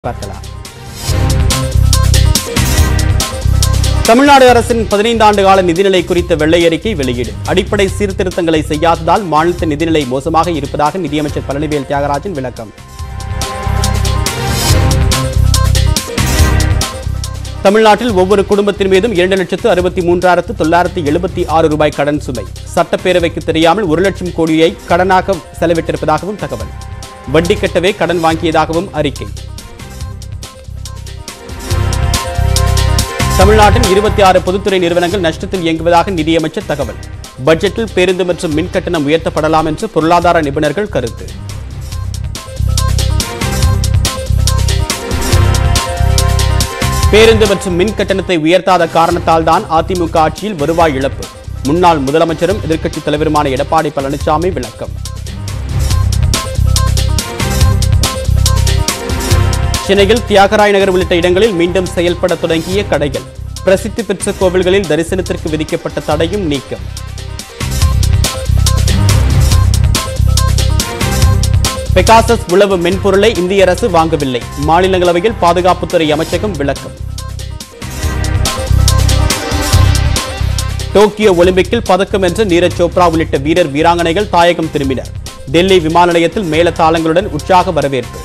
பார்க்கலாம் தமிழ்நாடு அரசின் பதினைந்து ஆண்டு கால நிதிநிலை குறித்த வெள்ளை அறிக்கை வெளியீடு அடிப்படை சீர்திருத்தங்களை செய்யாததால் மாநிலத்தின் நிதிநிலை மோசமாக இருப்பதாக நிதியமைச்சர் பழனிவேல் தியாகராஜன் விளக்கம் தமிழ்நாட்டில் ஒவ்வொரு குடும்பத்தின் மீதும் இரண்டு லட்சத்து அறுபத்தி மூன்றாயிரத்து தொள்ளாயிரத்து எழுபத்தி ஆறு ரூபாய் கடன் சுமை சட்டப்பேரவைக்கு தெரியாமல் ஒரு லட்சம் கோடியை கடனாக செலவிட்டிருப்பதாகவும் தகவல் வட்டி கட்டவே கடன் வாங்கியதாகவும் அறிக்கை தமிழ்நாட்டின் இருபத்தி ஆறு பொதுத்துறை நிறுவனங்கள் நஷ்டத்தில் இயங்குவதாக நிதியமைச்சர் தகவல் பட்ஜெட்டில் பேருந்து மற்றும் மின் கட்டணம் உயர்த்தப்படலாம் என்று பொருளாதார நிபுணர்கள் கருத்து பேருந்து மற்றும் மின் கட்டணத்தை உயர்த்தாத காரணத்தால் தான் அதிமுக ஆட்சியில் வருவாய் இழப்பு முன்னாள் முதலமைச்சரும் எதிர்க்கட்சித் தலைவருமான எடப்பாடி பழனிசாமி விளக்கம் சென்னையில் தியாகராய நகர் உள்ளிட்ட இடங்களில் மீண்டும் செயல்பட தொடங்கிய கடைகள் பிரசித்தி பெற்ற கோவில்களில் தரிசனத்திற்கு விதிக்கப்பட்ட தடையும் நீக்கம் பெகாசஸ் உளவு மென்பொருளை இந்திய அரசு வாங்கவில்லை மாநிலங்களவையில் பாதுகாப்புத்துறை அமைச்சகம் விளக்கம் டோக்கியோ ஒலிம்பிக்கில் பதக்கம் வென்ற நீரஜ் சோப்ரா உள்ளிட்ட வீரர் வீராங்கனைகள் தாயகம் திரும்பினர் டெல்லி விமான நிலையத்தில் மேலதாளங்களுடன் உற்சாக வரவேற்பு